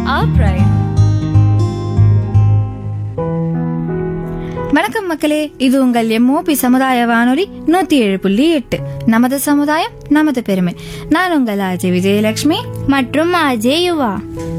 our pride. வணக்கம் மக்களே இது உங்கள் எம்ஓபி சமுதாய வானொலி நூத்தி ஏழு புள்ளி எட்டு நமது சமுதாயம் நமது பெருமை நான் உங்கள் அஜய் விஜயலட்சுமி மற்றும் அஜய் யுவா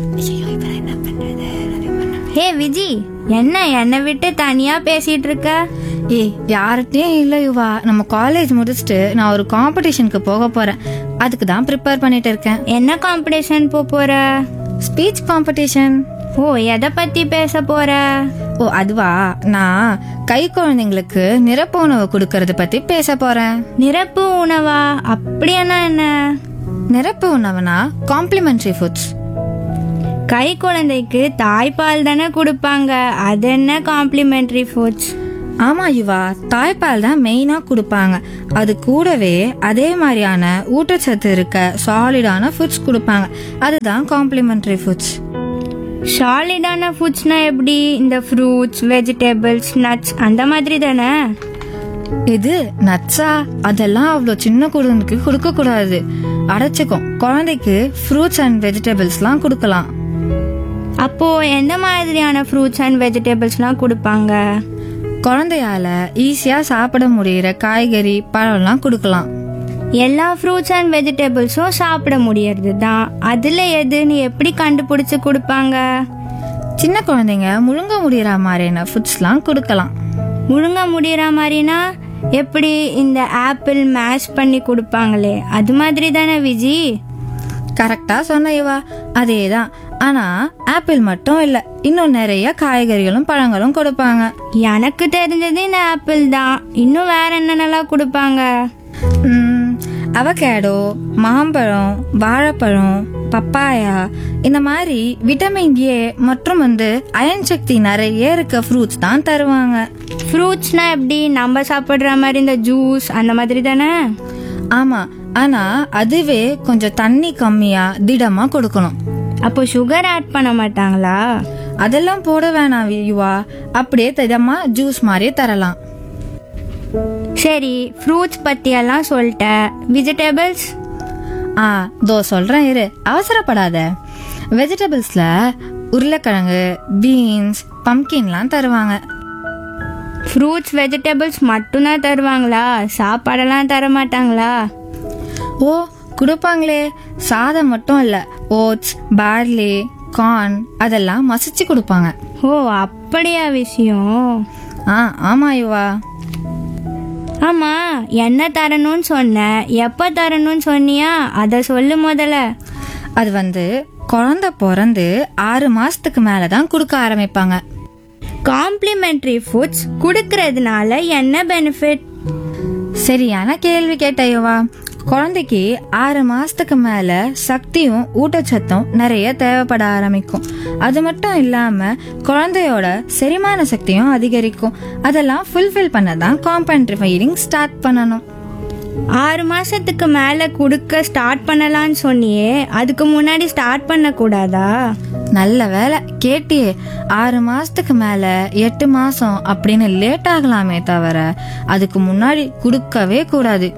ஹே விஜி என்ன என்னை விட்டு தனியா பேசிட்டு இருக்க ஏய் யார்கிட்டயும் இல்ல யுவா நம்ம காலேஜ் முடிச்சுட்டு நான் ஒரு காம்படிஷனுக்கு போக போறேன் அதுக்கு தான் ப்ரிப்பேர் பண்ணிட்டு இருக்கேன் என்ன காம்படிஷன் போ போற ஸ்பீச் காம்படிஷன் ஓ எதை பத்தி பேச போற ஓ அதுவா நான் கை குழந்தைங்களுக்கு நிரப்பு உணவு கொடுக்கறத பத்தி பேச போறேன் நிரப்பு உணவா அப்படியானா என்ன நிரப்பு உணவுனா காம்ப்ளிமெண்டரி ஃபுட்ஸ் கை குழந்தைக்கு தாய்ப்பால் தானே கொடுப்பாங்க அது என்ன காம்ப்ளிமெண்டரி ஃபுட்ஸ் ஆமா யுவா தாய்ப்பால் தான் மெயினா கொடுப்பாங்க அது கூடவே அதே மாதிரியான ஊட்டச்சத்து இருக்க சாலிடான ஃபுட்ஸ் கொடுப்பாங்க அதுதான் காம்ப்ளிமெண்டரி ஃபுட்ஸ் சாலிடான ஃபுட்ஸ்னா எப்படி இந்த ஃப்ரூட்ஸ் வெஜிடபிள்ஸ் நட்ஸ் அந்த மாதிரி தானே இது நட்ஸா அதெல்லாம் அவ்வளோ சின்ன குழந்தைக்கு கொடுக்க கூடாது அடைச்சிக்கும் குழந்தைக்கு ஃப்ரூட்ஸ் அண்ட் வெஜிடபிள்ஸ்லாம் கொடுக்கலாம் அப்போ எந்த மாதிரியான ஃப்ரூட்ஸ் அண்ட் வெஜிடபிள்ஸ்லாம் கொடுப்பாங்க குழந்தையால ஈஸியா சாப்பிட முடியிற காய்கறி பழம்லாம் கொடுக்கலாம் எல்லா ஃப்ரூட்ஸ் அண்ட் வெஜிடபிள்ஸும் சாப்பிட முடியறது தான் அதில் எதுன்னு எப்படி கண்டுபிடிச்சு கொடுப்பாங்க சின்ன குழந்தைங்க முழுங்க முடியிற மாதிரியான ஃபுட்ஸ்லாம் கொடுக்கலாம் முழுங்க முடியற மாதிரினா எப்படி இந்த ஆப்பிள் மேஷ் பண்ணி கொடுப்பாங்களே அது மாதிரி தானே விஜி கரெக்டா சொன்ன இவா அதேதான் ஆனா ஆப்பிள் மட்டும் இல்ல இன்னும் நிறைய காய்கறிகளும் பழங்களும் கொடுப்பாங்க எனக்கு தெரிஞ்சது இந்த ஆப்பிள் தான் இன்னும் வேற என்னென்னலாம் கொடுப்பாங்க அவகேடோ மாம்பழம் வாழைப்பழம் பப்பாயா இந்த மாதிரி விட்டமின் ஏ மற்றும் வந்து அயன் சக்தி நிறைய இருக்க ஃப்ரூட்ஸ் தான் தருவாங்க ஃப்ரூட்ஸ்னா எப்படி நம்ம சாப்பிட்ற மாதிரி இந்த ஜூஸ் அந்த மாதிரி தானே ஆமா ஆனா அதுவே கொஞ்சம் தண்ணி கம்மியா திடமா கொடுக்கணும் அப்போ சுகர் ஆட் பண்ண மாட்டாங்களா அதெல்லாம் போட வேணாம் யுவா அப்படியே திடமா ஜூஸ் மாதிரியே தரலாம் சரி ஃப்ரூட்ஸ் பற்றியெல்லாம் சொல்லிட்டேன் வெஜிடபிள்ஸ் ஆ தோ சொல்றேன் இரு அவசரப்படாத வெஜிடபிள்ஸ்ல உருளைக்கிழங்கு பீன்ஸ் பம்கின்லாம் தருவாங்க ஃப்ரூட்ஸ் வெஜிடபிள்ஸ் மட்டும்தான் தருவாங்களா சாப்பாடெல்லாம் தர மாட்டாங்களா ஓ கொடுப்பாங்களே சாதம் மட்டும் இல்ல ஓட்ஸ் பார்லி கார்ன் அதெல்லாம் மசிச்சு கொடுப்பாங்க ஓ அப்படியா விஷயம் ஆ ஆமா யுவா ஆமா என்ன தரணும்னு சொன்ன எப்போ தரணும்னு சொன்னியா அதை சொல்லு முதல்ல அது வந்து குழந்தை பிறந்து ஆறு மாசத்துக்கு மேலதான் கொடுக்க ஆரம்பிப்பாங்க காம்ப்ளிமெண்ட்ரி ஃபுட்ஸ் கொடுக்கறதுனால என்ன பெனிஃபிட் சரியான கேள்வி கேட்ட யுவா குழந்தைக்கு ஆறு மாசத்துக்கு மேல சக்தியும் ஊட்டச்சத்தும் நிறைய தேவைப்பட ஆரம்பிக்கும் அது மட்டும் இல்லாம குழந்தையோட செரிமான சக்தியும் அதிகரிக்கும் அதெல்லாம் ஃபுல்ஃபில் பண்ண தான் காம்பன்ட்ரி ஃபீடிங் ஸ்டார்ட் பண்ணணும் ஆறு மாசத்துக்கு மேல கொடுக்க ஸ்டார்ட் பண்ணலாம்னு சொன்னியே அதுக்கு முன்னாடி ஸ்டார்ட் பண்ண கூடாதா நல்ல வேலை கேட்டியே ஆறு மாசத்துக்கு மேல எட்டு மாசம் அப்படின்னு லேட் ஆகலாமே தவிர அதுக்கு முன்னாடி கொடுக்கவே கூடாது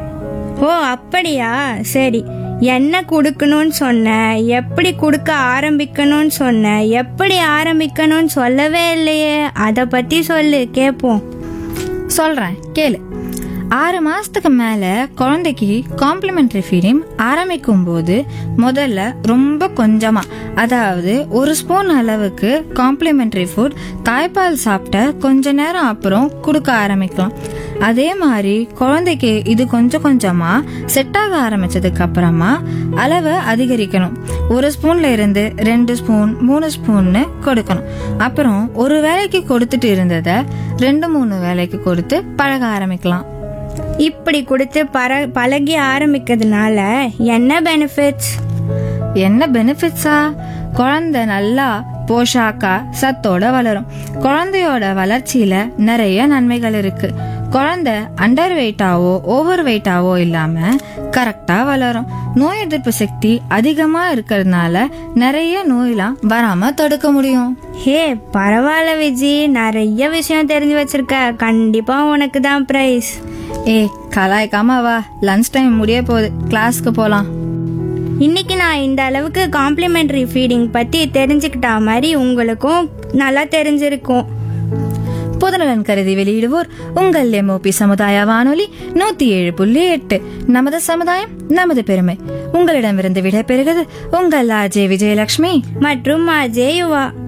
ஓ அப்படியா சரி என்ன கொடுக்கணும்னு சொன்ன எப்படி கொடுக்க ஆரம்பிக்கணும்னு சொன்ன எப்படி ஆரம்பிக்கணும்னு சொல்லவே இல்லையே அதை பத்தி சொல்லு கேட்போம் சொல்றேன் கேளு ஆறு மாசத்துக்கு மேல குழந்தைக்கு காம்ப்ளிமெண்டரி ஃபீடிங் ஆரம்பிக்கும் போது முதல்ல ரொம்ப கொஞ்சமா அதாவது ஒரு ஸ்பூன் அளவுக்கு காம்ப்ளிமெண்டரி ஃபுட் தாய்ப்பால் சாப்பிட்ட கொஞ்ச நேரம் அப்புறம் கொடுக்க ஆரம்பிக்கலாம் அதே மாதிரி குழந்தைக்கு இது கொஞ்சம் கொஞ்சமா செட் ஆக ஆரம்பிச்சதுக்கு அப்புறமா அளவை அதிகரிக்கணும் ஒரு ஸ்பூன்ல இருந்து ரெண்டு ஸ்பூன் மூணு ஸ்பூன்னு கொடுக்கணும் அப்புறம் ஒரு வேலைக்கு கொடுத்துட்டு இருந்ததை ரெண்டு மூணு வேலைக்கு கொடுத்து பழக ஆரம்பிக்கலாம் இப்படி கொடுத்து பர பழகி ஆரம்பிக்கிறதுனால என்ன பெனிஃபிட்ஸ் என்ன பெனிஃபிட்ஸா குழந்தை நல்லா போஷாக்கா சத்தோட வளரும் குழந்தையோட வளர்ச்சியில நிறைய நன்மைகள் இருக்கு குழந்தை அண்டர் வெயிட்டாவோ ஓவர் வெயிட்டாவோ இல்லாம கரெக்டா வளரும் நோய் எதிர்ப்பு சக்தி அதிகமா இருக்கிறதுனால நிறைய நோயெல்லாம் வராம தடுக்க முடியும் ஹே பரவாயில்ல விஜி நிறைய விஷயம் தெரிஞ்சு வச்சிருக்க கண்டிப்பா உனக்கு தான் பிரைஸ் ஏய் கலாய்க்காம வா லஞ்ச் டைம் முடிய போகுது கிளாஸ்க்கு போலாம் இன்னைக்கு நான் இந்த அளவுக்கு காம்ப்ளிமெண்ட்ரி ஃபீடிங் பற்றி தெரிஞ்சுக்கிட்டா மாதிரி உங்களுக்கும் நல்லா தெரிஞ்சிருக்கும் பொதுநலன் கருதி வெளியிடுவோர் உங்கள் எம்ஓபி சமுதாய வானொலி நூத்தி ஏழு புள்ளி எட்டு நமது சமுதாயம் நமது பெருமை உங்களிடமிருந்து விடைபெறுகிறது உங்கள் ஆஜே விஜயலட்சுமி மற்றும் அஜய் யுவா